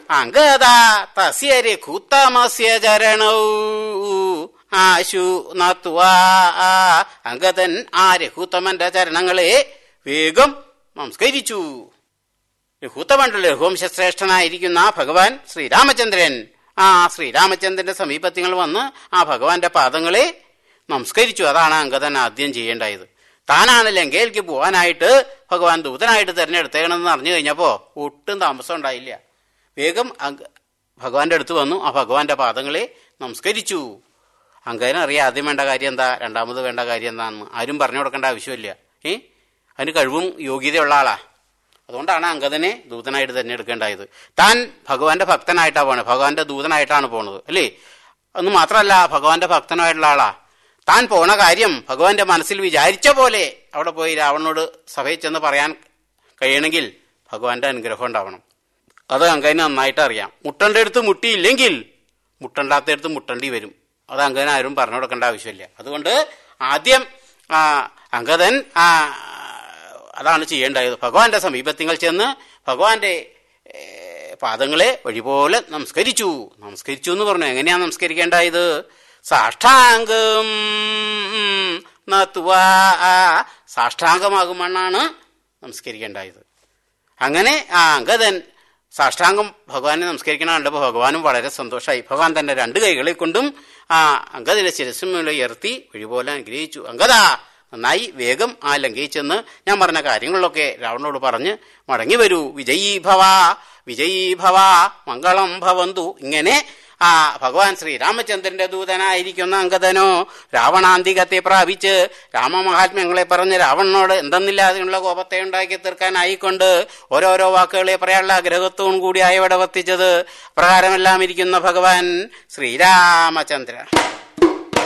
അങ്കദ തസ്യ രഘുത്തമസ്യ ചരണൗ ആശു നത്വാ അങ്കദൻ ആ രഘുത്തമന്റെ ചരണങ്ങളെ വേഗം നമസ്കരിച്ചു രഘുത്തമണ്ഡല രഘുവംശശ്രേഷ്ഠനായിരിക്കുന്ന ആ ഭഗവാൻ ശ്രീരാമചന്ദ്രൻ ആ ശ്രീരാമചന്ദ്രന്റെ സമീപത്തിങ്ങൾ വന്ന് ആ ഭഗവാന്റെ പാദങ്ങളെ നമസ്കരിച്ചു അതാണ് അങ്കദൻ ആദ്യം ചെയ്യേണ്ടായത് താനാണ് ലങ്കയിലേക്ക് പോകാനായിട്ട് ഭഗവാൻ ദൂതനായിട്ട് തിരഞ്ഞെടുത്തേക്കണമെന്ന് അറിഞ്ഞു കഴിഞ്ഞപ്പോൾ ഒട്ടും താമസം ഉണ്ടായില്ല വേഗം അങ്ക- ഭഗവാന്റെ അടുത്ത് വന്നു ആ ഭഗവാന്റെ പാദങ്ങളെ നമസ്കരിച്ചു അങ്കദന് അറിയാം ആദ്യം വേണ്ട കാര്യം എന്താ രണ്ടാമത് വേണ്ട കാര്യം എന്താണെന്ന് ആരും പറഞ്ഞു കൊടുക്കേണ്ട ആവശ്യമില്ല ഏ അതിന് കഴിവും യോഗ്യതയുള്ള ആളാ അതുകൊണ്ടാണ് അങ്കദനെ ദൂതനായിട്ട് തിരഞ്ഞെടുക്കേണ്ടായത് താൻ ഭഗവാന്റെ ഭക്തനായിട്ടാണ് പോണത് ഭഗവാന്റെ ദൂതനായിട്ടാണ് പോണത് അല്ലേ അന്ന് മാത്രമല്ല ഭഗവാന്റെ ഭക്തനായിട്ടുള്ള ആളാ താൻ പോണ കാര്യം ഭഗവാന്റെ മനസ്സിൽ വിചാരിച്ച പോലെ അവിടെ പോയി രാവണനോട് സഭയിൽ ചെന്ന് പറയാൻ കഴിയണമെങ്കിൽ ഭഗവാന്റെ അനുഗ്രഹം ഉണ്ടാവണം അത് അങ്കന് നന്നായിട്ട് അറിയാം മുട്ടന്റെ അടുത്ത് മുട്ടിയില്ലെങ്കിൽ മുട്ടണ്ടാത്തടുത്ത് മുട്ടണ്ടി വരും അത് അങ്കന് ആരും പറഞ്ഞു കൊടുക്കേണ്ട ആവശ്യമില്ല അതുകൊണ്ട് ആദ്യം ആ, അങ്കദൻ ആ, അതാണ് ചെയ്യേണ്ടത് ഭഗവാന്റെ സമീപത്തിങ്ങൾ ചെന്ന് ഭഗവാന്റെ ഏ, പാദങ്ങളെ വഴിപോലെ നമസ്കരിച്ചു നമസ്കരിച്ചു എന്ന് പറഞ്ഞു എങ്ങനെയാ നമസ്കരിക്കേണ്ടായത് സാഷ്ടാംഗം നത്വാ സാഷ്ടാംഗമാകുമെന്നാണ് നമസ്കരിക്കേണ്ടായത് അങ്ങനെ ആ അങ്കദൻ സാഷ്ടാംഗം ഭഗവാനെ നമസ്കരിക്കണ കണ്ടപ്പോൾ ഭഗവാനും വളരെ സന്തോഷമായി ഭഗവാൻ തന്റെ രണ്ട് കൈകളെ കൊണ്ടും ആ അങ്കദിനെ ശിരസ്സുമേലെ ഉയർത്തി വഴിപോലെ അനുഗ്രഹിച്ചു അങ്കദ നന്നായി വേഗം ആ ലങ്കയിൽ ചെന്ന് ഞാൻ പറഞ്ഞ കാര്യങ്ങളിലൊക്കെ രാവണനോട് പറഞ്ഞ് മടങ്ങി വരൂ വിജയീ ഭവ വിജയീ ഭവ മംഗളം ഭവന്തു ഇങ്ങനെ ആ ഭഗവാൻ ശ്രീരാമചന്ദ്രന്റെ ദൂതനായിരിക്കുന്ന അങ്കദനോ രാവണാന്തികത്തെ പ്രാപിച്ച് രാമമഹാത്മ്യങ്ങളെ പറഞ്ഞ് രാവണനോട് എന്തെന്നില്ലാതെയുള്ള കോപത്തെ ഉണ്ടാക്കി തീർക്കാനായിക്കൊണ്ട് ഓരോരോ വാക്കുകളെ പറയാനുള്ള ആഗ്രഹത്തോടും കൂടി ആയവിടെ വർത്തിച്ചത് പ്രകാരമെല്ലാം ഇരിക്കുന്ന ഭഗവാൻ ശ്രീരാമചന്ദ്രൻ